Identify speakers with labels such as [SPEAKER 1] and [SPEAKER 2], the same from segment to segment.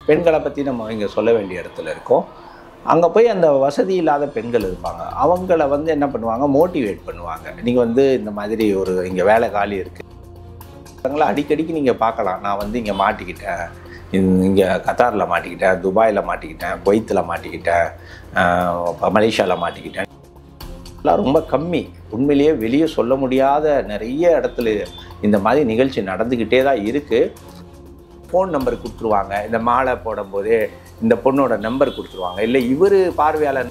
[SPEAKER 1] பெண்களை பற்றி நம்ம இங்கே சொல்ல வேண்டிய இடத்துல இருக்கோம் அங்கே போய் அந்த வசதி இல்லாத பெண்கள் இருப்பாங்க அவங்கள வந்து என்ன பண்ணுவாங்க மோட்டிவேட் பண்ணுவாங்க நீங்கள் வந்து இந்த மாதிரி ஒரு இங்கே வேலை காலி இருக்குது அவங்கள அடிக்கடிக்கு நீங்கள் பார்க்கலாம் நான் வந்து இங்கே மாட்டிக்கிட்டேன் இங்கே கத்தாரில் மாட்டிக்கிட்டேன் துபாயில் மாட்டிக்கிட்டேன் குவைத்தில் மாட்டிக்கிட்டேன் மலேசியாவில் மாட்டிக்கிட்டேன் எல்லாம் ரொம்ப கம்மி உண்மையிலேயே வெளியே சொல்ல முடியாத நிறைய இடத்துல இந்த மாதிரி நிகழ்ச்சி நடந்துக்கிட்டே தான் இருக்குது ஃபோன் நம்பர் கொடுத்துருவாங்க இந்த மாலை போடும்போதே இந்த பொண்ணோட நம்பர் கொடுத்துருவாங்க இல்லை இவர் பார்வையாளர்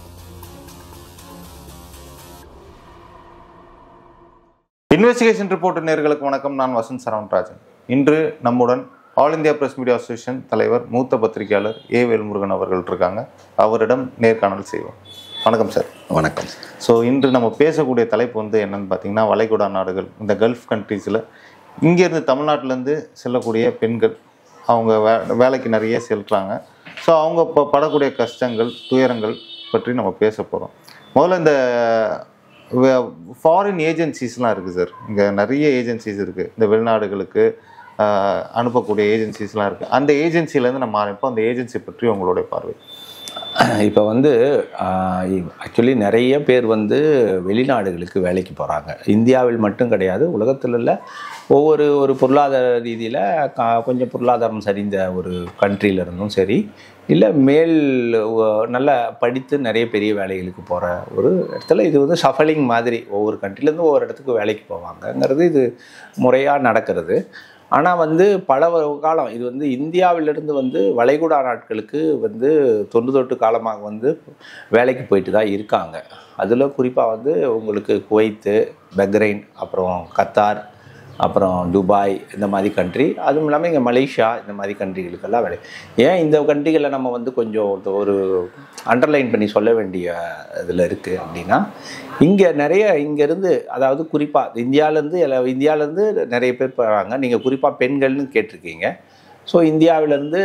[SPEAKER 2] இன்வெஸ்டிகேஷன் ரிப்போர்ட் நேர்களுக்கு வணக்கம் நான் வசந்த் சரவணராஜன் இன்று நம்முடன் All India Press Media Association தலைவர் மூத்த பத்திரிகையாளர் ஏ வேல்முருகன் அவர்கள் இருக்காங்க அவரிடம் நேர்காணல் செய்வோம் வணக்கம் சார்
[SPEAKER 1] வணக்கம்
[SPEAKER 2] ஸோ இன்று நம்ம பேசக்கூடிய தலைப்பு வந்து என்னன்னு பார்த்தீங்கன்னா வளைகுடா நாடுகள் இந்த கல்ஃப் கண்ட்ரீஸில் இங்கேருந்து தமிழ்நாட்டிலேருந்து செல்லக்கூடிய பெண்கள் அவங்க வே வேலைக்கு நிறைய செல்றாங்க ஸோ அவங்க இப்போ படக்கூடிய கஷ்டங்கள் துயரங்கள் பற்றி நம்ம பேச போகிறோம் முதல்ல இந்த ஃபாரின் ஏஜென்சிஸ்லாம் இருக்குது சார் இங்கே நிறைய ஏஜென்சிஸ் இருக்குது இந்த வெளிநாடுகளுக்கு ஆஹ், அனுப்பக்கூடிய ஏஜென்சிஸ்லாம் இருக்குது அந்த ஏஜென்சிலேருந்து நம்ம ஆரம்பிப்போம் அந்த ஏஜென்சி பற்றி உங்களுடைய பார்வை
[SPEAKER 1] இப்போ வந்து ஆக்சுவலி நிறைய பேர் வந்து வெளிநாடுகளுக்கு வேலைக்கு போகிறாங்க இந்தியாவில் மட்டும் கிடையாது உலகத்தில் உள்ள ஒவ்வொரு ஒரு பொருளாதார ரீதியில் கொஞ்சம் பொருளாதாரம் சரிந்த ஒரு countryல இருந்தும் சரி இல்லை மேல் ஒ- நல்லா படித்து நிறைய பெரிய வேலைகளுக்கு போகிற ஒரு இடத்துல இது வந்து ஷஃபலிங் மாதிரி ஒவ்வொரு கண்ட்ரிலேருந்து ஒவ்வொரு இடத்துக்கு வேலைக்கு போவாங்கங்கிறது இது முறையாக நடக்கிறது ஆனால் வந்து பல வ- காலம் இது வந்து இந்தியாவிலிருந்து வந்து வளைகுடா நாட்களுக்கு வந்து தொன்று தொட்டு காலமாக வந்து வேலைக்கு போயிட்டு தான் இருக்காங்க அதில் குறிப்பாக வந்து உங்களுக்கு குவைத்து பக்ரைன் அப்புறம் கத்தார் அப்புறம் துபாய் இந்த மாதிரி கண்ட்ரி அதுவும் இல்லாமல் இங்கே மலேசியா இந்த மாதிரி கண்ட்ரிகளுக்கெல்லாம் வேலை ஏன் இந்த கண்ட்ரிகளை நம்ம வந்து கொஞ்சம் ஒரு அண்டர்லைன் பண்ணி சொல்ல வேண்டிய இதில் இருக்குது அப்படின்னா இங்கே நிறைய இங்கேருந்து அதாவது குறிப்பாக இந்தியாவிலேருந்து எல்லா இந்தியாவிலேருந்து நிறைய பேர் போகிறாங்க நீங்கள் குறிப்பாக பெண்கள்னு கேட்டிருக்கீங்க ஸோ இந்தியாவிலேருந்து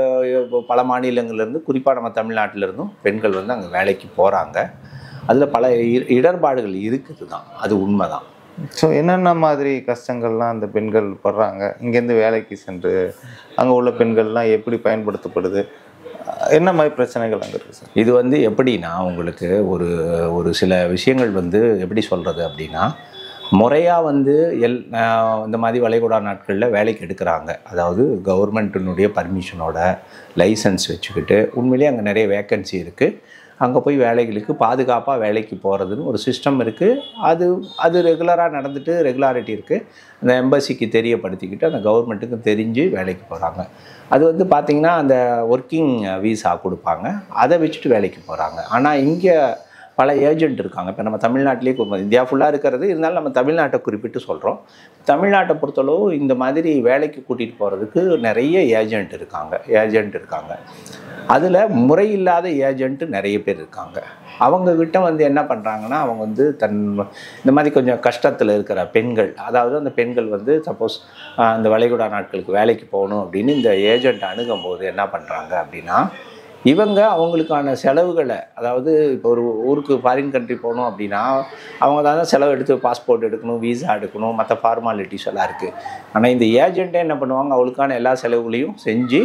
[SPEAKER 1] பல மாநிலங்கள்லேருந்து குறிப்பாக நம்ம தமிழ்நாட்டிலேருந்தும் பெண்கள் வந்து அங்கே வேலைக்கு போகிறாங்க அதில் பல இ- இடர்பாடுகள் இருக்குது தான் அது உண்மை தான்
[SPEAKER 2] ஸோ என்னென்ன மாதிரி கஷ்டங்கள்லாம் அந்த பெண்கள் படுறாங்க இங்கேருந்து வேலைக்கு சென்று அங்கே உள்ள பெண்கள்லாம் எப்படி பயன்படுத்தப்படுது அஹ் என்ன மாதிரி பிரச்சனைகள் அங்கே இருக்குது சார்
[SPEAKER 1] இது வந்து எப்படின்னா உங்களுக்கு ஒரு ஒரு சில விஷயங்கள் வந்து எப்படி சொல்கிறது அப்படின்னா முறையாக வந்து எல் ஆஹ் இந்த மாதிரி வளைகுடா நாட்களில் வேலைக்கு எடுக்கிறாங்க அதாவது கவர்மெண்ட்டினுடைய பர்மிஷனோட லைசன்ஸ் வச்சுக்கிட்டு உண்மையிலேயே அங்கே நிறைய வேக்கன்சி இருக்குது அங்கே போய் வேலைகளுக்கு பாதுகாப்பாக வேலைக்கு போகிறதுன்னு ஒரு சிஸ்டம் இருக்குது அது அது ரெகுலராக நடந்துட்டு ரெகுலாரிட்டி இருக்குது அந்த எம்பசிக்கு தெரியப்படுத்திக்கிட்டு அந்த கவர்மெண்ட்டுக்கு தெரிஞ்சு வேலைக்கு போகிறாங்க அது வந்து பார்த்திங்கன்னா அந்த ஒர்க்கிங் வீசா கொடுப்பாங்க அதை வச்சுட்டு வேலைக்கு போகிறாங்க ஆனால் இங்கே பல ஏஜென்ட் இருக்காங்க இப்போ நம்ம தமிழ்நாட்டிலே குறி- இந்தியா ஃபுல்லாக இருக்கிறது இருந்தாலும் நம்ம தமிழ்நாட்டை குறிப்பிட்டு சொல்கிறோம் தமிழ்நாட்டை பொறுத்தளவு இந்த மாதிரி வேலைக்கு கூட்டிகிட்டு போகிறதுக்கு நிறைய ஏஜென்ட் இருக்காங்க ஏஜென்ட் இருக்காங்க அதில் முறையில்லாத ஏஜென்ட் நிறைய பேர் இருக்காங்க அவங்க கிட்ட வந்து என்ன பண்ணுறாங்கன்னா அவங்க வந்து தன் இந்த மாதிரி கொஞ்சம் கஷ்டத்தில் இருக்கிற பெண்கள் அதாவது அந்த பெண்கள் வந்து சப்போஸ் அந்த வளைகுடா நாட்களுக்கு வேலைக்கு போகணும் அப்படின்னு இந்த ஏஜென்ட் அணுகும் போது என்ன பண்ணுறாங்க அப்படின்னா இவங்க அவங்களுக்கான செலவுகளை அதாவது இப்போ ஒரு ஊருக்கு ஃபாரின் கண்ட்ரி போகணும் அப்படின்னா அவங்க தான் செலவு எடுத்து பாஸ்போர்ட் எடுக்கணும் வீசா எடுக்கணும் மற்ற ஃபார்மாலிட்டிஸ் எல்லாம் இருக்குது ஆனால் இந்த ஏஜென்ட்டே என்ன பண்ணுவாங்க அவளுக்கான எல்லா செலவுகளையும் செஞ்சு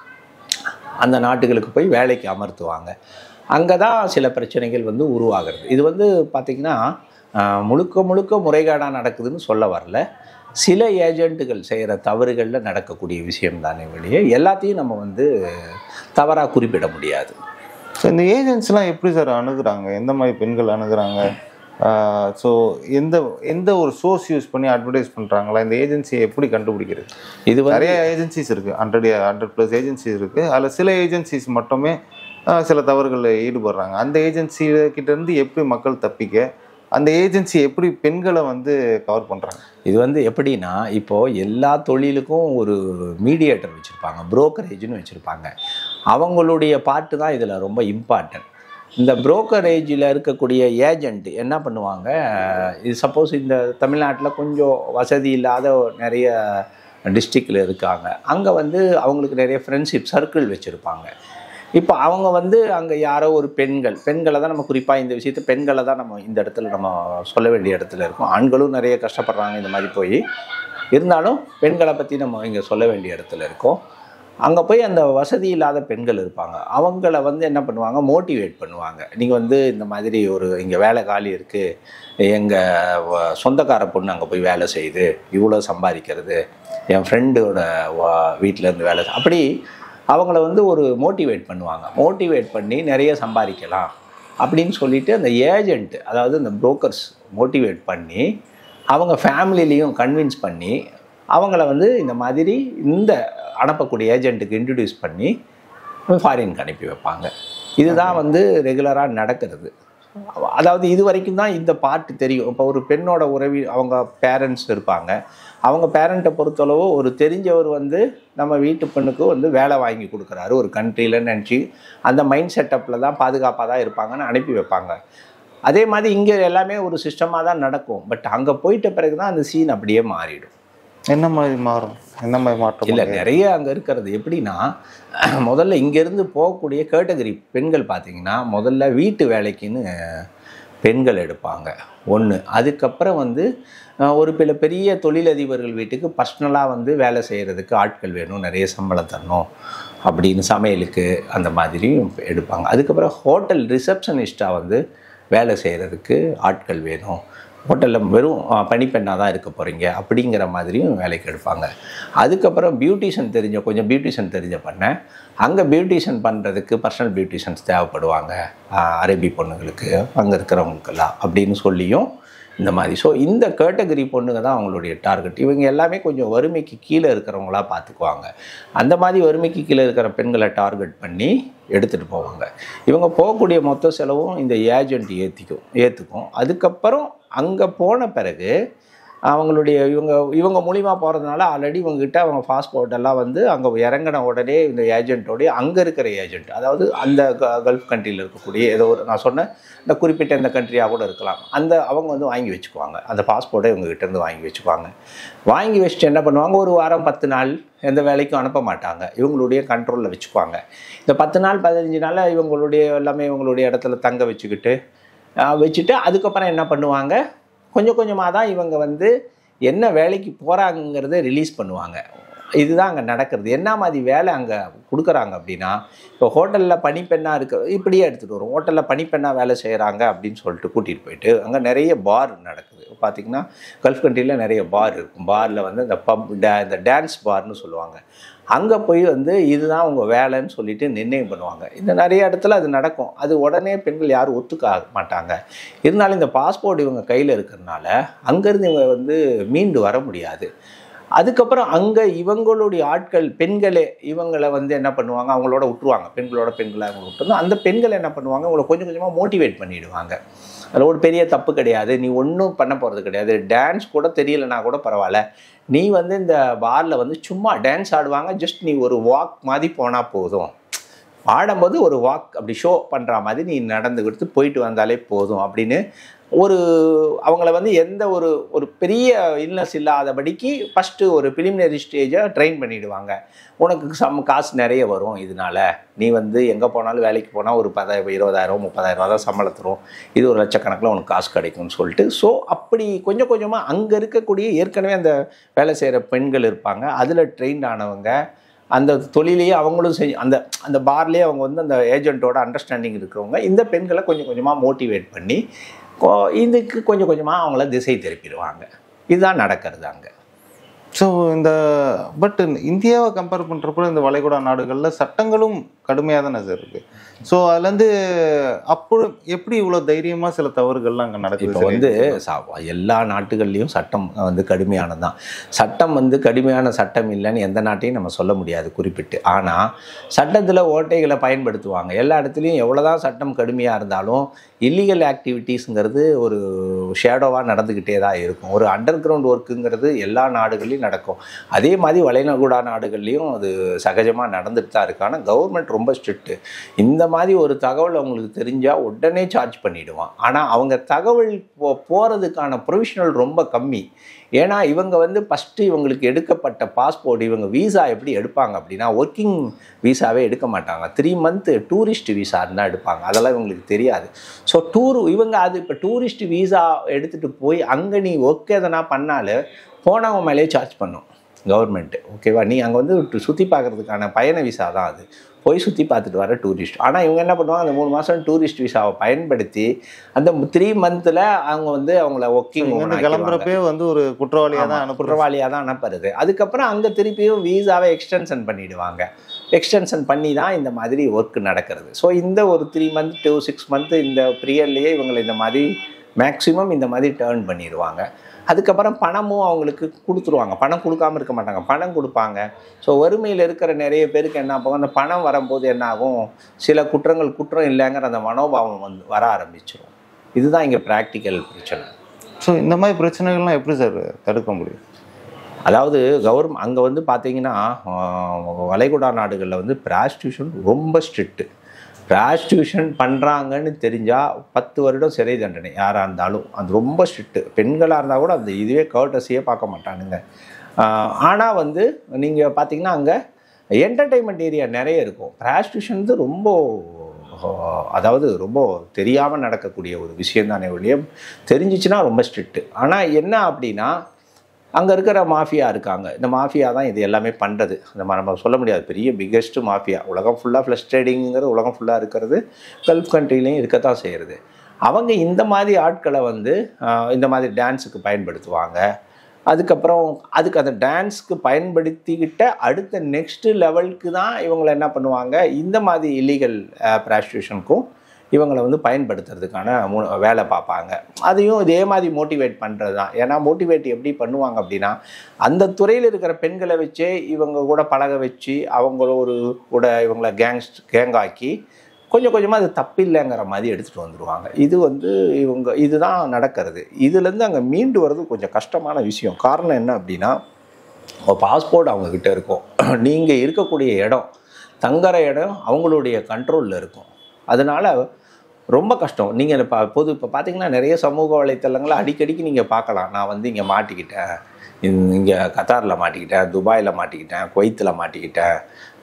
[SPEAKER 1] அந்த நாட்டுகளுக்கு போய் வேலைக்கு அமர்த்துவாங்க அங்கே தான் சில பிரச்சனைகள் வந்து உருவாகிறது இது வந்து பார்த்திங்கன்னா ஆஹ், முழுக்க முழுக்க முறைகேடாக நடக்குதுன்னு சொல்ல வரல சில ஏஜென்ட்டுகள் செய்கிற தவறுகளில் நடக்கக்கூடிய விஷயம் தானே வெளியே எல்லாத்தையும் நம்ம வந்து தவறாக குறிப்பிட முடியாது
[SPEAKER 2] ஸோ இந்த ஏஜென்ட்ஸ்லாம் எப்படி சார் அணுகுறாங்க எந்த மாதிரி பெண்கள் அணுகுறாங்க ஸோ எந்த எந்த ஒரு சோர்ஸ் யூஸ் பண்ணி அட்வர்டைஸ் பண்ணுறாங்களா இந்த ஏஜென்சியை எப்படி கண்டுபிடிக்கிறது
[SPEAKER 1] இது வந்து
[SPEAKER 2] நிறைய ஏஜென்சிஸ் இருக்குது ஹண்ட்ரட் ஹண்ட்ரட் ப்ளஸ் ஏஜென்சிஸ் இருக்குது அதில் சில ஏஜென்சிஸ் மட்டுமே ஆஹ், சில தவறுகளில் ஈடுபடுறாங்க அந்த ஏஜென்சி கிட்ட இருந்து எப்படி மக்கள் தப்பிக்க அந்த ஏஜென்சி எப்படி பெண்களை வந்து கவர் பண்ணுறாங்க
[SPEAKER 1] இது வந்து எப்படின்னா இப்போது எல்லா தொழிலுக்கும் ஒரு மீடியேட்டர் வச்சுருப்பாங்க புரோக்கரேஜ்னு வச்சுருப்பாங்க அவங்களுடைய பாட்டு தான் இதில் ரொம்ப இம்பார்ட்டன்ட் இந்த புரோக்கரேஜில் இருக்கக்கூடிய ஏஜெண்ட் என்ன பண்ணுவாங்க இது சப்போஸ் இந்த தமிழ்நாட்டில் கொஞ்சம் வசதி இல்லாத நிறைய டிஸ்ட்ரிக்டில் இருக்காங்க அங்கே வந்து அவங்களுக்கு நிறைய ஃப்ரெண்ட்ஷிப் சர்க்கிள் வச்சுருப்பாங்க இப்போ அவங்க வந்து அங்கே யாரோ ஒரு பெண்கள் பெண்களை தான் நம்ம குறிப்பாக இந்த விஷயத்தை பெண்களை தான் நம்ம இந்த இடத்துல நம்ம சொல்ல வேண்டிய இடத்துல இருக்கோம் ஆண்களும் நிறைய கஷ்டப்படுறாங்க இந்த மாதிரி போய் இருந்தாலும் பெண்களை பற்றி நம்ம இங்கே சொல்ல வேண்டிய இடத்துல இருக்கோம் அங்கே போய் அந்த வசதி இல்லாத பெண்கள் இருப்பாங்க அவங்கள வந்து என்ன பண்ணுவாங்க மோட்டிவேட் பண்ணுவாங்க நீங்கள் வந்து இந்த மாதிரி ஒரு இங்கே வேலை காலி இருக்குது எங்கள் சொந்தக்கார பொண்ணு அங்கே போய் வேலை செய்யுது இவ்வளோ சம்பாதிக்கிறது என் ஃப்ரெண்டோட வீட்டிலேருந்து வேலை செய்- அப்படி அவங்கள வந்து ஒரு மோட்டிவேட் பண்ணுவாங்க மோட்டிவேட் பண்ணி நிறைய சம்பாதிக்கலாம் அப்படின்னு சொல்லிட்டு அந்த ஏஜென்ட் அதாவது அந்த புரோக்கர்ஸ் மோட்டிவேட் பண்ணி அவங்க ஃபேமிலிலையும் கன்வின்ஸ் பண்ணி அவங்கள வந்து இந்த மாதிரி இந்த அனுப்பக்கூடிய ஏஜென்ட்டுக்கு இன்ட்ரடியூஸ் பண்ணி ஃபாரினுக்கு அனுப்பி வைப்பாங்க இதுதான் வந்து ரெகுலராக நடக்கிறது அதாவது இது வரைக்கும் தான் இந்த பார்ட் தெரியும் இப்போ ஒரு பெண்ணோட உறவி அவங்க பேரண்ட்ஸ் இருப்பாங்க அவங்க பேரண்ட்டை பொறுத்தளவு ஒரு தெரிஞ்சவர் வந்து நம்ம வீட்டு பெண்ணுக்கு வந்து வேலை வாங்கி கொடுக்குறாரு ஒரு கண்ட்ரியில் நினச்சி அந்த மைண்ட் செட்டப்பில் தான் பாதுகாப்பாக தான் இருப்பாங்கன்னு அனுப்பி வைப்பாங்க அதே மாதிரி இங்கே எல்லாமே ஒரு சிஸ்டமாக தான் நடக்கும் பட் அங்கே போயிட்ட பிறகு தான் அந்த சீன் அப்படியே மாறிடும்
[SPEAKER 2] என்ன மாதிரி மாறும் என்ன மாதிரி மாற்றம்
[SPEAKER 1] இல்லை நிறைய அங்கே இருக்கிறது எப்படின்னா முதல்ல இங்கேருந்து போகக்கூடிய கேட்டகரி பெண்கள் பார்த்தீங்கன்னா முதல்ல வீட்டு வேலைக்குன்னு பெண்கள் எடுப்பாங்க ஒன்று அதுக்கப்புறம் வந்து அஹ், ஒரு சில பெரிய தொழிலதிபர்கள் வீட்டுக்கு பர்சனலாக வந்து வேலை செய்கிறதுக்கு ஆட்கள் வேணும் நிறைய சம்பளம் தரணும் அப்படின்னு சமையலுக்கு அந்த மாதிரியும் எடுப்பாங்க அதுக்கப்புறம் ஹோட்டல் ரிசப்ஷனிஸ்ட்டாக வந்து வேலை செய்கிறதுக்கு ஆட்கள் வேணும் ஹோட்டலில் வெறும் அஹ், பணிப்பெண்ணாக தான் இருக்க போகிறீங்க அப்படிங்கிற மாதிரியும் வேலைக்கு எடுப்பாங்க அதுக்கப்புறம் பியூட்டிஷியன் தெரிஞ்ச கொஞ்சம் பியூட்டிஷியன் தெரிஞ்ச பண்ண அங்கே பியூட்டிஷியன் பண்ணுறதுக்கு பர்சனல் பியூட்டிஷியன்ஸ் தேவைப்படுவாங்க அஹ், அரபி பொண்ணுங்களுக்கு அங்கே இருக்கிறவங்களுக்கெல்லாம் அப்படின்னு சொல்லியும் இந்த மாதிரி ஸோ இந்த கேட்டகரி பொண்ணுங்க தான் அவங்களுடைய டார்கெட் இவங்க எல்லாமே கொஞ்சம் வறுமைக்கு கீழே இருக்கிறவங்களா பார்த்துக்குவாங்க அந்த மாதிரி வறுமைக்கு கீழே இருக்கிற பெண்களை டார்கெட் பண்ணி எடுத்துகிட்டு போவாங்க இவங்க போகக்கூடிய மொத்த செலவும் இந்த ஏஜென்ட் ஏற்றிக்கும் ஏற்றுக்கும் அதுக்கப்புறம் அங்கே போன பிறகு அவங்களுடைய இவங்க இவங்க மூலிமா போகிறதுனால ஆல்ரெடி இவங்ககிட்ட அவங்க பாஸ்போர்ட் எல்லாம் வந்து அங்கே இறங்கின உடனே இந்த ஏஜென்ட்டோடைய அங்கே இருக்கிற ஏஜென்ட் அதாவது அந்த க- கல்ஃப் கண்ட்ரியில் இருக்கக்கூடிய ஏதோ ஒரு நான் சொன்ன இந்த குறிப்பிட்ட இந்த கண்ட்ரியாக கூட இருக்கலாம் அந்த அவங்க வந்து வாங்கி வச்சுக்குவாங்க அந்த பாஸ்போர்ட்டை இவங்ககிட்ட இருந்து வாங்கி வச்சுக்குவாங்க வாங்கி வச்சுட்டு என்ன பண்ணுவாங்க ஒரு வாரம் பத்து நாள் எந்த வேலைக்கும் அனுப்ப மாட்டாங்க இவங்களுடைய கண்ட்ரோலில் வச்சுக்குவாங்க இந்த பத்து நாள் பதினஞ்சு நாள் இவங்களுடைய எல்லாமே இவங்களுடைய இடத்துல தங்க வச்சுக்கிட்டு ஆஹ், வச்சுட்டு அதுக்கப்புறம் என்ன பண்ணுவாங்க கொஞ்சம் கொஞ்சமாக தான் இவங்க வந்து என்ன வேலைக்கு போகிறாங்கிறத ரிலீஸ் பண்ணுவாங்க இதுதான் அங்கே நடக்கிறது என்ன மாதிரி வேலை அங்கே கொடுக்குறாங்க அப்படின்னா இப்போ ஹோட்டலில் பணிப்பெண்ணாக இருக்க இப்படியே எடுத்துகிட்டு வரும் ஹோட்டலில் பணிப்பெண்ணாக வேலை செய்கிறாங்க அப்படின்னு சொல்லிட்டு கூட்டிகிட்டு போயிட்டு அங்கே நிறைய பார் நடக்குது பார்த்திங்கன்னா கல்ஃப் கண்ட்ரியில் நிறைய பார் இருக்கும் பாரில் வந்து இந்த பப் டே இந்த டான்ஸ் பார்னு சொல்லுவாங்க அங்கே போய் வந்து இதுதான் உங்கள் வேலைன்னு சொல்லிட்டு நிர்ணயம் பண்ணுவாங்க இந்த நிறைய இடத்துல அது நடக்கும் அது உடனே பெண்கள் யாரும் ஒத்துக்க மாட்டாங்க இருந்தாலும் இந்த பாஸ்போர்ட் இவங்க கையில் இருக்கிறனால அங்கேருந்து இவங்க வந்து மீண்டு வர முடியாது அதுக்கப்புறம் அங்கே இவங்களுடைய ஆட்கள் பெண்களே இவங்களை வந்து என்ன பண்ணுவாங்க அவங்களோட விட்டுருவாங்க பெண்களோட பெண்களை அவங்க விட்டுருந்தோம் அந்த பெண்கள் என்ன பண்ணுவாங்க அவங்கள கொஞ்சம் கொஞ்சமாக மோட்டிவேட் பண்ணிடுவாங்க அதில் ஒரு பெரிய தப்பு கிடையாது நீ ஒன்றும் பண்ண போகிறது கிடையாது டான்ஸ் கூட தெரியலனா கூட பரவாயில்ல நீ வந்து இந்த பாரில் வந்து சும்மா டான்ஸ் ஆடுவாங்க ஜஸ்ட் நீ ஒரு வாக் மாதிரி போனால் போதும் ஆடும்போது ஒரு வாக் அப்படி ஷோ பண்ணுற மாதிரி நீ நடந்துக்கிட்டு போயிட்டு வந்தாலே போதும் அப்படின்னு ஒரு அவங்கள வந்து எந்த ஒரு ஒரு பெரிய இல்னஸ் இல்லாதபடிக்கு ஃபஸ்ட்டு ஒரு பிலிமினரி ஸ்டேஜை ட்ரெயின் பண்ணிடுவாங்க உனக்கு சம் காசு நிறைய வரும் இதனால நீ வந்து எங்கே போனாலும் வேலைக்கு போனால் ஒரு பதாயிரம் இருபதாயிரம் முப்பதாயிரம் தான் சம்பளம் தரும் இது ஒரு லட்சக்கணக்கில் உனக்கு காசு கிடைக்கும்னு சொல்லிட்டு ஸோ அப்படி கொஞ்சம் கொஞ்சமாக அங்கே இருக்கக்கூடிய ஏற்கனவே அந்த வேலை செய்கிற பெண்கள் இருப்பாங்க அதில் ட்ரெயின் ஆனவங்க அந்த தொழிலையே அவங்களும் செஞ்சு அந்த அந்த பார்லேயே அவங்க வந்து அந்த ஏஜென்ட்டோட அண்டர்ஸ்டாண்டிங் இருக்கிறவங்க இந்த பெண்களை கொஞ்சம் கொஞ்சமாக மோட்டிவேட் பண்ணி கொ- இதுக்கு கொஞ்சம் கொஞ்சமாக அவங்கள திசை திருப்பிடுவாங்க இதுதான் நடக்கிறது அங்கே
[SPEAKER 2] ஸோ இந்த பட் இந்தியாவை கம்பேர் பண்ணுறப்போ இந்த வளைகுடா நாடுகளில் சட்டங்களும் கடுமையாக தானே சார் இருக்கு ஸோ அதுலேருந்து அப்போ எப்படி இவ்வளோ தைரியமாக சில தவறுகள்லாம் அங்கே நடக்குது
[SPEAKER 1] இப்போ
[SPEAKER 2] சரி?
[SPEAKER 1] வந்து சா- எல்லா நாட்டுகள்லேயும் சட்டம் வந்து கடுமையானது தான் சட்டம் வந்து கடுமையான சட்டம் இல்லைன்னு எந்த நாட்டையும் நம்ம சொல்ல முடியாது குறிப்பிட்டு ஆனால் சட்டத்தில் ஓட்டைகளை பயன்படுத்துவாங்க எல்லா இடத்துலையும் எவ்வளோதான் சட்டம் கடுமையாக இருந்தாலும் இல்லீகல் ஆக்டிவிட்டீஸுங்கிறது ஒரு ஷேடோவாக நடந்துக்கிட்டே தான் இருக்கும் ஒரு அண்டர் கிரவுண்ட் ஒர்க்குங்கிறது எல்லா நாடுகள்லையும் நடக்கும் அதே மாதிரி வளைகுடா நாடுகள்லையும் அது சகஜமாக நடந்துட்டு தான் இருக்கு ஆனால் கவர்மெண்ட் ரொம்ப ஸ்ட்ரிக்ட்டு இந்த மாதிரி ஒரு தகவல் அவங்களுக்கு தெரிஞ்சால் உடனே சார்ஜ் பண்ணிடுவான் ஆனால் அவங்க தகவல் போ போகிறதுக்கான ப்ரொவிஷனல் ரொம்ப கம்மி ஏன்னா இவங்க வந்து ஃபஸ்ட்டு இவங்களுக்கு எடுக்கப்பட்ட பாஸ்போர்ட் இவங்க வீசா எப்படி எடுப்பாங்க அப்படின்னா ஒர்க்கிங் வீசாவே எடுக்க மாட்டாங்க த்ரீ மந்த்து டூரிஸ்ட் வீசா இருந்தால் எடுப்பாங்க அதெல்லாம் இவங்களுக்கு தெரியாது ஸோ டூர் இவங்க அது இப்போ டூரிஸ்ட் வீசா எடுத்துகிட்டு போய் அங்கே நீ ஒர்க் எதனா பண்ணாலும் போனவங்க மேலேயே சார்ஜ் பண்ணும் கவர்மெண்ட்டு ஓகேவா நீ அங்கே வந்து சுற்றி பார்க்குறதுக்கான பயண விசா தான் அது போய் சுற்றி பார்த்துட்டு வர டூரிஸ்ட் ஆனால் இவங்க என்ன பண்ணுவாங்க அந்த மூணு மாதம் டூரிஸ்ட் விசாவை பயன்படுத்தி அந்த த்ரீ மந்தில் அவங்க வந்து அவங்கள ஒர்க்கிங்
[SPEAKER 2] இங்கேருந்து கிளம்புறப்பே வந்து ஒரு குற்றவாளியாக தான் அனுப்புறோம்
[SPEAKER 1] குற்றவாளியாக தான் அனுப்புறது அதுக்கப்புறம் அங்கே திருப்பியும் வீசாவை எக்ஸ்டென்ஷன் பண்ணிடுவாங்க எக்ஸ்டென்ஷன் பண்ணி தான் இந்த மாதிரி ஒர்க் நடக்கிறது ஸோ இந்த ஒரு three month to six month இந்த பீரியட்லேயே இவங்களை இந்த மாதிரி மேக்ஸிமம் இந்த மாதிரி டேர்ன் பண்ணிடுவாங்க அதுக்கப்புறம் பணமும் அவங்களுக்கு கொடுத்துருவாங்க பணம் கொடுக்காம இருக்க மாட்டாங்க பணம் கொடுப்பாங்க ஸோ வறுமையில் இருக்கிற நிறைய பேருக்கு என்ன ஆகும் அந்த பணம் வரும்போது என்ன ஆகும் சில குற்றங்கள் குற்றம் இல்லைங்கிற அந்த மனோபாவம் வந்து வர ஆரம்பிச்சிடும் இதுதான் இங்கே ப்ராக்டிக்கல் பிரச்சனை
[SPEAKER 2] ஸோ இந்த மாதிரி பிரச்சனைகள்லாம் எப்படி சார் தடுக்க முடியும்
[SPEAKER 1] அதாவது கவர்மெண்ட் அங்கே வந்து பார்த்தீங்கன்னா ஆஹ், வளைகுடா நாடுகளில் வந்து ப்ராஸ்டியூஷன் ரொம்ப ஸ்ட்ரிக்ட்டு ப்ராஸ்டியூஷன் பண்ணுறாங்கன்னு தெரிஞ்சால் பத்து வருடம் சிறை தண்டனை யாராக இருந்தாலும் அது ரொம்ப ஸ்ட்ரிக்ட்டு பெண்களாக இருந்தால் கூட அந்த இதுவே கர்டஸியே பார்க்க மாட்டானுங்க ஆனால் வந்து நீங்கள் பார்த்தீங்கன்னா அங்கே என்டர்டெயின்மெண்ட் ஏரியா நிறைய இருக்கும் ப்ராஸ்டியூஷன் வந்து ரொம்ப ஆஹ், அதாவது ரொம்ப தெரியாமல் நடக்கக்கூடிய ஒரு விஷயம் தானே ஒழிய தெரிஞ்சிச்சுன்னா ரொம்ப ஸ்ட்ரிக்ட்டு ஆனால் என்ன அப்படின்னா அங்கே இருக்கிற மாஃபியா இருக்காங்க இந்த மாஃபியா தான் இது எல்லாமே பண்ணுறது நம்ம நம்ம சொல்ல முடியாது பெரிய பிக்கெஸ்ட் மாஃபியா உலகம் ஃபுல்லாக ஃப்ளஷ் ட்ரேடிங்கிறது உலகம் ஃபுல்லாக இருக்கிறது கல்ஃப் கண்ட்ரிலையும் இருக்கத்தான் செய்கிறது அவங்க இந்த மாதிரி ஆட்களை வந்து ஆஹ், இந்த மாதிரி டான்ஸுக்கு பயன்படுத்துவாங்க அதுக்கப்புறம் அதுக்கு அந்த டான்ஸ்க்கு பயன்படுத்திக்கிட்ட அடுத்த நெக்ஸ்ட் லெவலுக்கு தான் இவங்களை என்ன பண்ணுவாங்க இந்த மாதிரி இல்லீகல் ப்ராஸ்டியூஷனுக்கும் இவங்களை வந்து பயன்படுத்துறதுக்கான மு வேலை பார்ப்பாங்க அதையும் இதே மாதிரி மோட்டிவேட் பண்ணுறது தான் ஏன்னா மோட்டிவேட் எப்படி பண்ணுவாங்க அப்படின்னா அந்த துறையில் இருக்கிற பெண்களை வச்சே இவங்க கூட பழக வச்சு அவங்கள ஒரு கூட இவங்களை கேங்ஸ் கேங்காக்கி கொஞ்சம் கொஞ்சமாக அது தப்பில்லைங்கிற மாதிரி எடுத்துகிட்டு வந்துடுவாங்க இது வந்து இவங்க இதுதான் நடக்கிறது இதுலேருந்து அங்கே மீண்டு வர்றது கொஞ்சம் கஷ்டமான விஷயம் காரணம் என்ன அப்படின்னா பாஸ்போர்ட் அவங்கக்கிட்ட இருக்கும் நீங்கள் இருக்கக்கூடிய இடம் தங்குற இடம் அவங்களுடைய கண்ட்ரோலில் இருக்கும் அதனால் ரொம்ப கஷ்டம் நீங்கள் இப்போ பொது இப்போ பார்த்தீங்கன்னா நிறைய சமூக வலைத்தளங்களை அடிக்கடிக்கு நீங்கள் பார்க்கலாம் நான் வந்து இங்கே மாட்டிக்கிட்டேன் இங்கே கத்தாரில் மாட்டிக்கிட்டேன் துபாயில் மாட்டிக்கிட்டேன் குவைத்தில் மாட்டிக்கிட்டேன்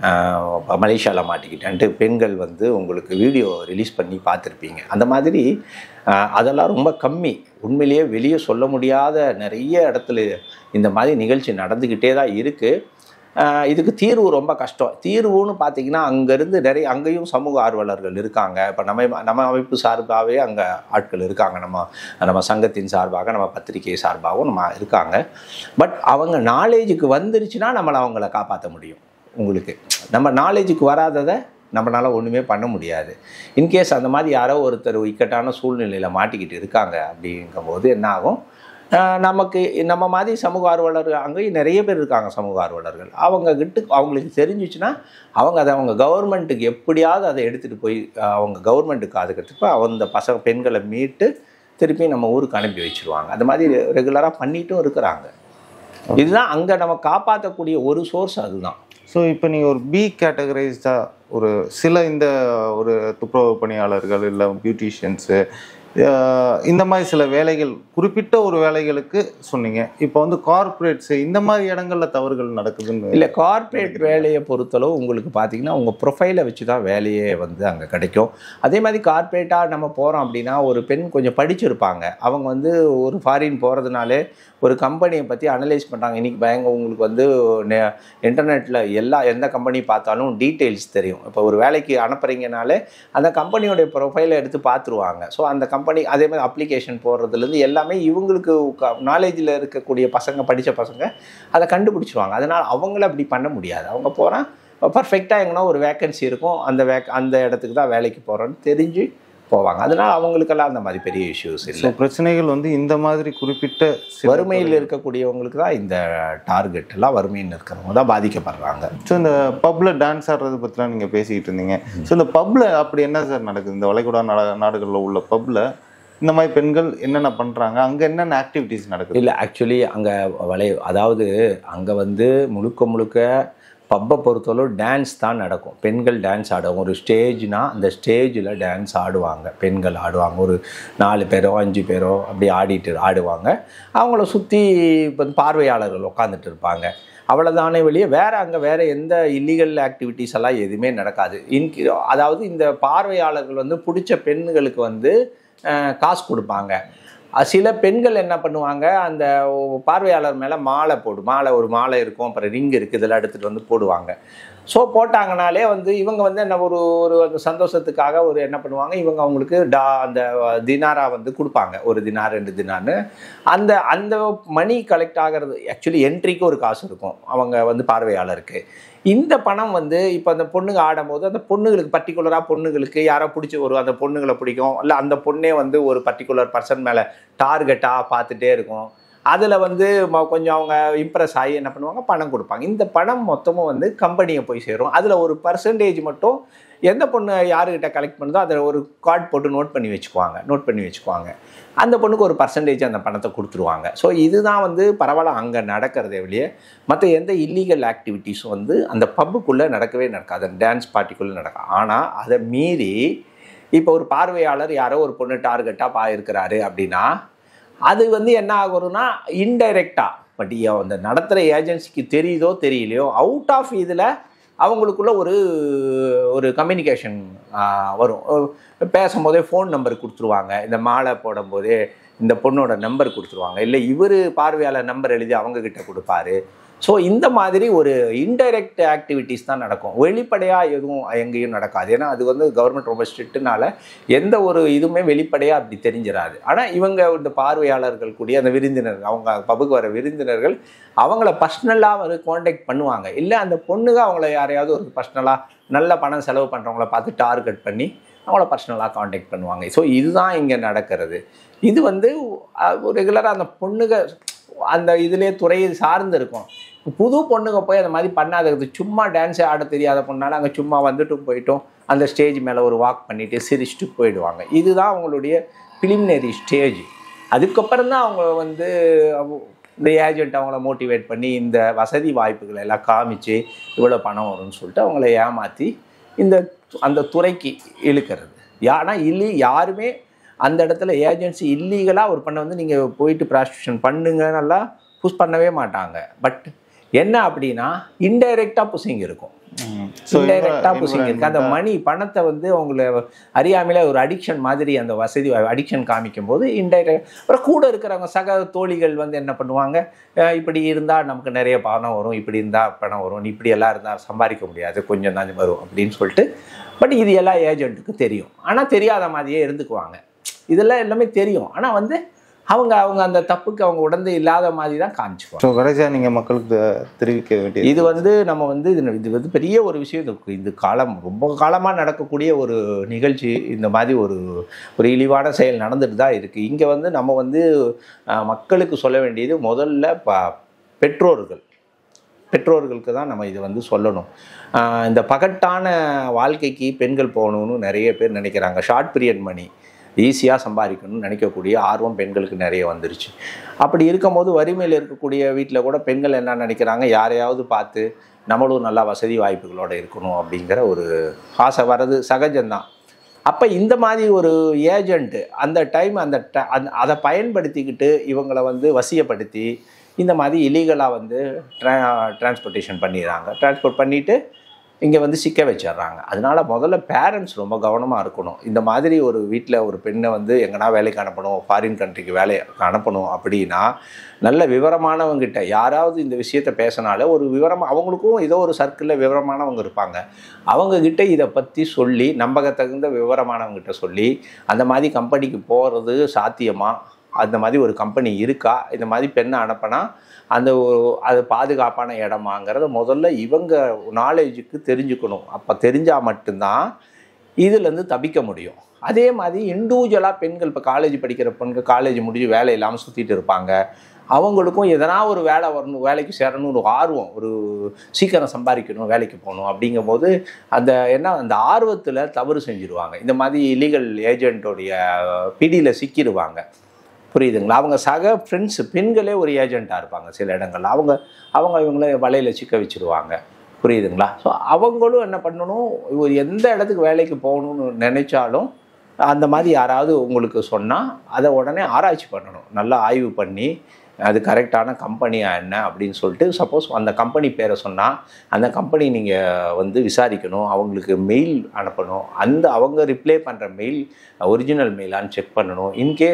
[SPEAKER 1] மலேசியாவில் மாட்டிக்கிட்டேன்ட்டு பெண்கள் வந்து உங்களுக்கு வீடியோ ரிலீஸ் பண்ணி பார்த்துருப்பீங்க அந்த மாதிரி ஆஹ், அதெல்லாம் ரொம்ப கம்மி உண்மையிலேயே வெளியே சொல்ல முடியாத நிறைய இடத்துல இந்த மாதிரி நிகழ்ச்சி நடந்துக்கிட்டே தான் இருக்குது ஆஹ் இதுக்கு தீர்வு ரொம்ப கஷ்டம் தீர்வுன்னு பார்த்தீங்கன்னா அங்கேருந்து நிறைய அங்கேயும் சமூக ஆர்வலர்கள் இருக்காங்க இப்போ நம்ம நம்ம அமைப்பு சார்பாகவே அங்கே ஆட்கள் இருக்காங்க நம்ம நம்ம சங்கத்தின் சார்பாக நம்ம பத்திரிகை சார்பாகவும் நம்ம இருக்காங்க பட் அவங்க நாலேஜுக்கு வந்துருச்சுன்னா நம்மளை அவங்கள காப்பாற்ற முடியும் உங்களுக்கு நம்ம நாலேஜுக்கு வராததை நம்மளால் ஒன்றுமே பண்ண முடியாது இன்கேஸ் அந்த மாதிரி யாரோ ஒருத்தர் இக்கட்டான சூழ்நிலையில் மாட்டிக்கிட்டு இருக்காங்க அப்படிங்கும்போது என்ன ஆகும் ஆஹ் நமக்கு நம்ம மாதிரி சமூக ஆர்வலர்கள் அங்கேயும் நிறைய பேர் இருக்காங்க சமூக ஆர்வலர்கள் அவங்க கிட்ட அவங்களுக்கு தெரிஞ்சிச்சுன்னா அவங்க அதை அவங்க கவர்மெண்ட்டுக்கு எப்படியாவது அதை எடுத்துகிட்டு போய் ஆஹ் அவங்க கவர்மெண்ட்டுக்கு அதுக்கடுத்து அந்த பசங்க பெண்களை மீட்டு திருப்பி நம்ம ஊருக்கு அனுப்பி வச்சிருவாங்க அந்த மாதிரி ரெகுலராக பண்ணிட்டும் இருக்கிறாங்க இதுதான் அங்கே நம்ம காப்பாற்றக்கூடிய ஒரு சோர்ஸ் அதுதான்
[SPEAKER 2] ஸோ இப்போ நீங்கள் ஒரு பி கேட்டகரைஸ்டாக ஒரு சில இந்த ஒரு துப்புரவு பணியாளர்கள் இல்லை பியூட்டிஷியன்ஸு இந்த மாதிரி சில வேலைகள் குறிப்பிட்ட ஒரு வேலைகளுக்கு சொன்னீங்க இப்போ வந்து கார்ப்பரேட்ஸ் இந்த மாதிரி இடங்கள்ல தவறுகள் நடக்குதுன்னு
[SPEAKER 1] இல்லை கார்ப்பரேட் வேலையை பொறுத்தளவு உங்களுக்கு பார்த்தீங்கன்னா உங்கள் ப்ரொஃபைலை வச்சு தான் வேலையே வந்து அங்கே கிடைக்கும் அதே மாதிரி கார்ப்பரேட்டாக நம்ம போகிறோம் அப்படின்னா ஒரு பெண் கொஞ்சம் படிச்சிருப்பாங்க அவங்க வந்து ஒரு ஃபாரின் போகிறதுனாலே ஒரு கம்பெனியை பற்றி அனலைஸ் பண்ணுறாங்க இன்றைக்கி பயங்க உங்களுக்கு வந்து இன்டர்நெட்டில் எல்லா எந்த கம்பெனி பார்த்தாலும் டீட்டெயில்ஸ் தெரியும் இப்போ ஒரு வேலைக்கு அனுப்புறீங்கனாலே அந்த கம்பெனியோடைய ப்ரொஃபைலை எடுத்து பார்த்துருவாங்க ஸோ அந்த கம்பெனி அதே மாதிரி அப்ளிகேஷன் போடுறதுலேருந்து எல்லாமே இவங்களுக்கு நாலேஜில் இருக்கக்கூடிய பசங்க படித்த பசங்க அதை கண்டுபிடிச்சிருவாங்க அதனால் அவங்கள அப்படி பண்ண முடியாது அவங்க போகிறான் பர்ஃபெக்டாக எங்கன்னா ஒரு வேக்கன்சி இருக்கும் அந்த வேக் அந்த இடத்துக்கு தான் வேலைக்கு போகிறோன்னு தெரிஞ்சு போவாங்க அதனால் அவங்களுக்கெல்லாம் அந்த மாதிரி பெரிய இஷ்யூஸ்
[SPEAKER 2] ஸோ
[SPEAKER 1] இல்லை
[SPEAKER 2] பிரச்சனைகள் வந்து இந்த மாதிரி குறிப்பிட்ட சில
[SPEAKER 1] வறுமையில் இருக்கக்கூடியவங்களுக்கு தான் இந்த டார்கெட் எல்லாம் வறுமையில் இருக்கிறவங்க தான் பாதிக்கப்படுறாங்க
[SPEAKER 2] ஸோ இந்த பப்ல டான்ஸ் ஆடுறது பற்றிலாம் நீங்கள் பேசிக்கிட்டு இருந்தீங்க ஸோ இந்த பப்ல அப்படி என்ன சார் நடக்குது இந்த வளைகுடா நாட நாடுகளில் உள்ள பப்ல இந்த மாதிரி பெண்கள் என்னென்ன பண்ணுறாங்க அங்கே என்னென்ன ஆக்டிவிட்டீஸ் நடக்குது
[SPEAKER 1] இல்லை ஆக்சுவலி அங்கே வளை அதாவது அங்கே வந்து முழுக்க முழுக்க பப்பை பொறுத்தளவு டான்ஸ் தான் நடக்கும் பெண்கள் டான்ஸ் ஆடுவாங்க ஒரு ஸ்டேஜ்னா அந்த ஸ்டேஜில் டான்ஸ் ஆடுவாங்க பெண்கள் ஆடுவாங்க ஒரு நாலு பேரோ அஞ்சு பேரோ அப்படி ஆடிட்டு ஆடுவாங்க அவங்கள சுற்றி இப்போ பார்வையாளர்கள் உட்காந்துட்டு இருப்பாங்க அவ்வளோதானே வெளியே வேறு அங்கே வேறு எந்த இல்லீகல் ஆக்டிவிட்டீஸ் எல்லாம் எதுவுமே நடக்காது இன்கி அதாவது இந்த பார்வையாளர்கள் வந்து பிடிச்ச பெண்களுக்கு வந்து அஹ், காசு கொடுப்பாங்க அஹ் சில பெண்கள் என்ன பண்ணுவாங்க அந்த பார்வையாளர் மேலே மாலை போடு மாலை ஒரு மாலை இருக்கும் அப்புறம் ரிங் இருக்குது இதெல்லாம் எடுத்துகிட்டு வந்து போடுவாங்க ஸோ போட்டாங்கனாலே வந்து இவங்க வந்து என்ன ஒரு ஒரு அந்த சந்தோஷத்துக்காக ஒரு என்ன பண்ணுவாங்க இவங்க அவங்களுக்கு டா அந்த தினாரா வந்து கொடுப்பாங்க ஒரு தினார் ரெண்டு தினார்னு அந்த அந்த மணி கலெக்ட் ஆகிறது ஆக்சுவலி என்ட்ரிக்கு ஒரு காசு இருக்கும் அவங்க வந்து பார்வையாளருக்கு இந்த பணம் வந்து இப்போ அந்த பொண்ணுங்க ஆடும்போது அந்த பொண்ணுங்களுக்கு பர்டிகுலராக பொண்ணுங்களுக்கு யாரோ பிடிச்சி ஒரு அந்த பொண்ணுங்களை பிடிக்கும் இல்லை அந்த பொண்ணே வந்து ஒரு பர்டிகுலர் பர்சன் மேலே டார்கெட்டாக பார்த்துட்டே இருக்கும் அதில் வந்து ம- கொஞ்சம் அவங்க இம்ப்ரெஸ் ஆகி என்ன பண்ணுவாங்க பணம் கொடுப்பாங்க இந்த பணம் மொத்தமும் வந்து கம்பெனியை போய் சேரும் அதில் ஒரு பர்சன்டேஜ் மட்டும் எந்த பொண்ணு யாருக்கிட்ட கலெக்ட் பண்ணுதோ அதில் ஒரு கார்டு போட்டு நோட் பண்ணி வச்சுக்குவாங்க நோட் பண்ணி வச்சுக்குவாங்க அந்த பொண்ணுக்கு ஒரு பர்சன்டேஜ் அந்த பணத்தை கொடுத்துருவாங்க ஸோ இதுதான் வந்து பரவாயில்ல அங்கே நடக்கிறதே வெளியே மற்ற எந்த இல்லீகல் ஆக்டிவிட்டீஸும் வந்து அந்த பப்புக்குள்ளே நடக்கவே நடக்காது அந்த டான்ஸ் பார்ட்டிக்குள்ளே நடக்கும் ஆனால் அதை மீறி இப்போ ஒரு பார்வையாளர் யாரோ ஒரு பொண்ணு டார்கெட்டாக பா இருக்கிறாரு அப்படின்னா அது வந்து என்ன ஆகும்னா இன்டைரக்டாக பட் அந்த நடத்துகிற ஏஜென்சிக்கு தெரியுதோ தெரியலையோ அவுட் ஆஃப் இதில் அவங்களுக்குள்ள ஒரு ஒரு கம்யூனிகேஷன் வரும் ஒரு பேசும்போதே ஃபோன் நம்பர் கொடுத்துருவாங்க இந்த மாலை போடும்போதே இந்த பொண்ணோட நம்பர் கொடுத்துருவாங்க இல்லை இவர் பார்வையாளர் நம்பர் எழுதி அவங்க கிட்ட கொடுப்பாரு ஸோ இந்த மாதிரி ஒரு இன்டைரக்ட் ஆக்டிவிட்டீஸ் தான் நடக்கும் வெளிப்படையாக எதுவும் எங்கேயும் நடக்காது ஏன்னா அது வந்து கவர்மெண்ட் ரொம்ப ஸ்ட்ரிக்ட்னால எந்த ஒரு இதுவுமே வெளிப்படையாக அப்படி தெரிஞ்சிடாது ஆனால் இவங்க இந்த பார்வையாளர்கள் கூடிய அந்த விருந்தினர்கள் அவங்க பப்புக்கு வர விருந்தினர்கள் அவங்கள பர்சனலாக வந்து காண்டாக்ட் பண்ணுவாங்க இல்லை அந்த பொண்ணுங்க அவங்கள யாரையாவது ஒரு பர்சனலாக நல்ல பணம் செலவு பண்ணுறவங்கள பார்த்து டார்கெட் பண்ணி அவங்கள பர்சனலாக காண்டாக்ட் பண்ணுவாங்க ஸோ இதுதான் இங்கே நடக்கிறது இது வந்து ரெகுலராக அந்த பொண்ணுங்க அந்த இதுலேயே துறையை சார்ந்து இருக்கும் புது பொண்ணுங்க போய் அந்த மாதிரி பண்ணாதது சும்மா டான்ஸே ஆட தெரியாத பொண்ணால அங்கே சும்மா வந்துட்டும் போயிட்டும் அந்த ஸ்டேஜ் மேலே ஒரு வாக் பண்ணிட்டு சிரிச்சுட்டு போயிடுவாங்க இதுதான் அவங்களுடைய பிலிமினரி ஸ்டேஜ் அதுக்கப்புறம் தான் அவங்க வந்து அவங்க- இந்த ஏஜென்ட் அவங்கள மோட்டிவேட் பண்ணி இந்த வசதி வாய்ப்புகளை எல்லாம் காமிச்சு இவ்வளோ பணம் வரும்னு சொல்லிட்டு அவங்கள ஏமாற்றி இந்த அந்த துறைக்கு இழுக்கிறது ஏன்னா இல்லி யாருமே அந்த இடத்துல ஏஜென்சி இல்லீகலாக ஒரு பண்ண வந்து நீங்கள் போயிட்டு ப்ராஸ்டியூஷன் பண்ணுங்க நல்லா புஷ் பண்ணவே மாட்டாங்க பட் என்ன அப்படின்னா இன்டைரக்டாக புஷிங் இருக்கும்
[SPEAKER 2] So,
[SPEAKER 1] இன்டைரக்டாக
[SPEAKER 2] இவங்க-
[SPEAKER 1] புஷிங் இருக்கு அந்த மணி பணத்தை வந்து அவங்கள அறியாமையில ஒரு அடிக்ஷன் மாதிரி அந்த வசதி அடிக்ஷன் காமிக்கும் போது இன்டைரக்ட் அப்புறம் கூட இருக்கிறவங்க சக தோழிகள் வந்து என்ன பண்ணுவாங்க அஹ் இப்படி இருந்தால் நமக்கு நிறைய பணம் வரும் இப்படி இருந்தால் பணம் வரும் இப்படி எல்லாம் இருந்தால் சம்பாதிக்க முடியாது கொஞ்சம் தான் வரும் அப்படின்னு சொல்லிட்டு பட் இது எல்லா ஏஜென்ட்டுக்கு தெரியும் ஆனால் தெரியாத மாதிரியே இருந்துக்குவாங்க இதெல்லாம் எல்லாமே தெரியும் ஆனால் வந்து அவங்க அவங்க அந்த தப்புக்கு அவங்க உடந்து இல்லாத மாதிரி தான் காமிச்சுக்குவாங்க
[SPEAKER 2] ஸோ கடைசியாக நீங்கள் மக்களுக்கு தெ- தெரிவிக்க வேண்டியது
[SPEAKER 1] இது வந்து நம்ம வந்து இது இது வந்து பெரிய ஒரு விஷயம் இது இது காலம் ரொம்ப காலமாக நடக்கக்கூடிய ஒரு நிகழ்ச்சி இந்த மாதிரி ஒரு ஒரு இழிவான செயல் நடந்துட்டு தான் இருக்குது இங்கே வந்து நம்ம வந்து அஹ், மக்களுக்கு சொல்ல வேண்டியது முதல்ல ப பெற்றோர்கள் பெற்றோர்களுக்கு தான் நம்ம இது வந்து சொல்லணும் ஆஹ் இந்த பகட்டான வாழ்க்கைக்கு பெண்கள் போகணும்னு நிறைய பேர் நினைக்கிறாங்க ஷார்ட் பீரியட் மணி ஈஸியாக சம்பாதிக்கணும்னு நினைக்கக்கூடிய ஆர்வம் பெண்களுக்கு நிறைய வந்துருச்சு அப்படி இருக்கும்போது வறுமையில் இருக்கக்கூடிய வீட்டில் கூட பெண்கள் என்ன நினைக்கிறாங்க யாரையாவது பார்த்து நம்மளும் நல்லா வசதி வாய்ப்புகளோட இருக்கணும் அப்படிங்கிற ஒரு ஆசை வர்றது சகஜம்தான் அப்போ இந்த மாதிரி ஒரு ஏஜென்ட் அந்த டைம் அந்த ட- அந்த அதை பயன்படுத்திக்கிட்டு இவங்களை வந்து வசியப்படுத்தி இந்த மாதிரி இலீகலாக வந்து ட்ரா டிரான்ஸ்போர்ட்டேஷன் பண்ணிடுறாங்க டிரான்ஸ்போர்ட் பண்ணிவிட்டு இங்கே வந்து சிக்க வச்சிடுறாங்க அதனால முதல்ல பேரண்ட்ஸ் ரொம்ப கவனமாக இருக்கணும் இந்த மாதிரி ஒரு வீட்டில் ஒரு பெண்ணை வந்து எங்கன்னா வேலைக்கு அனுப்பணும் ஃபாரின் கண்ட்ரிக்கு வேலைக்கு அனுப்பணும் அப்படின்னா நல்ல விவரமானவங்கிட்ட யாராவது இந்த விஷயத்த பேசினாலே ஒரு விவரம் அவங்களுக்கும் ஏதோ ஒரு சர்க்கிளில் விவரமானவங்க இருப்பாங்க அவங்கக்கிட்ட இதை பற்றி சொல்லி நம்பகத்தகுந்த விவரமானவங்ககிட்ட சொல்லி அந்த மாதிரி கம்பெனிக்கு போகிறது சாத்தியமா அந்த மாதிரி ஒரு கம்பெனி இருக்கா இந்த மாதிரி பெண்ணை அனுப்பினா அந்த ஒரு- அது பாதுகாப்பான இடமாங்கிறத முதல்ல இவங்க நாலேஜுக்கு தெரிஞ்சுக்கணும் அப்போ தெரிஞ்சால் மட்டும்தான் இதுலேருந்து தப்பிக்க முடியும் அதே மாதிரி இண்டிவிஜுவலாக பெண்கள் இப்போ காலேஜ் படிக்கிற பெண்கள் காலேஜ் முடிஞ்சு வேலை இல்லாமல் சுற்றிட்டு இருப்பாங்க அவங்களுக்கும் எதனா ஒரு வேலை வரணும் வேலைக்கு சேரணும்னு ஒரு ஆர்வம் ஒரு சீக்கிரம் சம்பாதிக்கணும் வேலைக்கு போகணும் அப்படிங்கும்போது அந்த என்ன அந்த ஆர்வத்தில் தவறு செஞ்சுருவாங்க இந்த மாதிரி இல்லீகல் ஏஜென்ட்டோடைய பிடியில் சிக்கிடுவாங்க புரியுதுங்களா அவங்க சக ஃப்ரெண்ட்ஸ் பெண்களே ஒரு ஏஜெண்ட்டாக இருப்பாங்க சில இடங்கள்ல அவங்க அவங்க இவங்கள வலையில் சிக்க வச்சிருவாங்க புரியுதுங்களா ஸோ அவங்களும் என்ன பண்ணணும் ஒரு எந்த இடத்துக்கு வேலைக்கு போகணும்னு நினைச்சாலும் அந்த மாதிரி யாராவது உங்களுக்கு சொன்னால் அதை உடனே ஆராய்ச்சி பண்ணணும் நல்லா ஆய்வு பண்ணி அது கரெக்டான கம்பெனியா என்ன அப்படின்னு சொல்லிட்டு சப்போஸ் அந்த கம்பெனி பேரை சொன்னால் அந்த கம்பெனி நீங்கள் வந்து விசாரிக்கணும் அவங்களுக்கு மெயில் அனுப்பணும் அந்த அவங்க ரிப்ளை பண்ணுற மெயில் ஒரிஜினல் மெயிலான்னு செக் பண்ணணும் இன்கேஸ்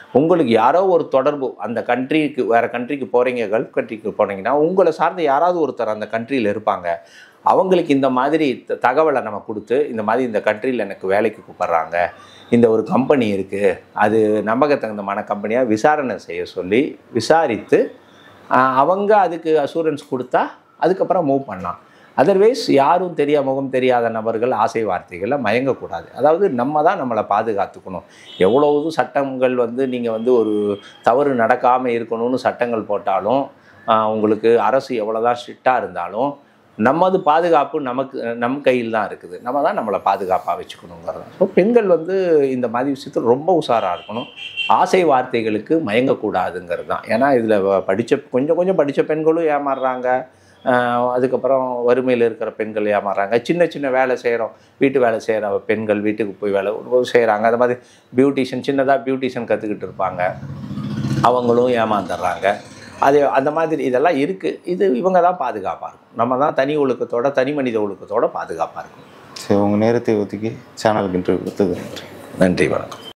[SPEAKER 1] உங்களுக்கு யாரோ ஒரு தொடர்பு அந்த கண்ட்ரிக்கு வேறு கண்ட்ரிக்கு போகிறீங்க கல்ஃப் கண்ட்ரிக்கு போனீங்கன்னா உங்களை சார்ந்த யாராவது ஒருத்தர் அந்த கண்ட்ரியில் இருப்பாங்க அவங்களுக்கு இந்த மாதிரி த- தகவலை நம்ம கொடுத்து இந்த மாதிரி இந்த கண்ட்ரியில் எனக்கு வேலைக்கு கூப்பிட்றாங்க இந்த ஒரு கம்பெனி இருக்குது அது நம்பகத்தகுந்தமான கம்பெனியாக விசாரணை செய்ய சொல்லி விசாரித்து ஆஹ், அவங்க அதுக்கு அசூரன்ஸ் கொடுத்தா அதுக்கப்புறம் மூவ் பண்ணலாம் அதர்வைஸ் யாரும் தெரிய முகம் தெரியாத நபர்கள் ஆசை வார்த்தைகளில் மயங்கக்கூடாது அதாவது நம்ம தான் நம்மளை பாதுகாத்துக்கணும் எவ்வளவு சட்டங்கள் வந்து நீங்கள் வந்து ஒரு தவறு நடக்காமல் இருக்கணும்னு சட்டங்கள் போட்டாலும் ஆஹ், உங்களுக்கு அரசு எவ்வளோதான் ஸ்ட்ரிக்டாக இருந்தாலும் நமது பாதுகாப்பு நமக்கு நம் கையில் தான் இருக்குது நம்ம தான் நம்மளை பாதுகாப்பாக வச்சுக்கணுங்கிறது ஸோ பெண்கள் வந்து இந்த மாதிரி விஷயத்தில் ரொம்ப உஷாராக இருக்கணும் ஆசை வார்த்தைகளுக்கு மயங்கக்கூடாதுங்கிறது தான் ஏன்னா இதில் படித்த கொஞ்சம் கொஞ்சம் படித்த பெண்களும் ஏமாறுறாங்க ஆஹ் அதுக்கப்புறம் வறுமையில் இருக்கிற பெண்கள் ஏமாறுறாங்க சின்ன சின்ன வேலை செய்கிறோம் வீட்டு வேலை செய்கிற பெண்கள் வீட்டுக்கு போய் வேலை செய்கிறாங்க அது மாதிரி பியூட்டிஷியன் சின்னதாக பியூட்டிஷியன் கற்றுக்கிட்டு இருப்பாங்க அவங்களும் ஏமாந்துடுறாங்க அது அந்த மாதிரி இதெல்லாம் இருக்குது இது இவங்க தான் பாதுகாப்பாக இருக்கும் நம்ம தான் தனி ஒழுக்கத்தோட தனி மனித ஒழுக்கத்தோட பாதுகாப்பாக இருக்கும்
[SPEAKER 2] சரி உங்கள் நேரத்தை ஒதுக்கி சேனலுக்கு இன்டர்வியூ கொடுத்தது நன்றி
[SPEAKER 1] நன்றி வணக்கம்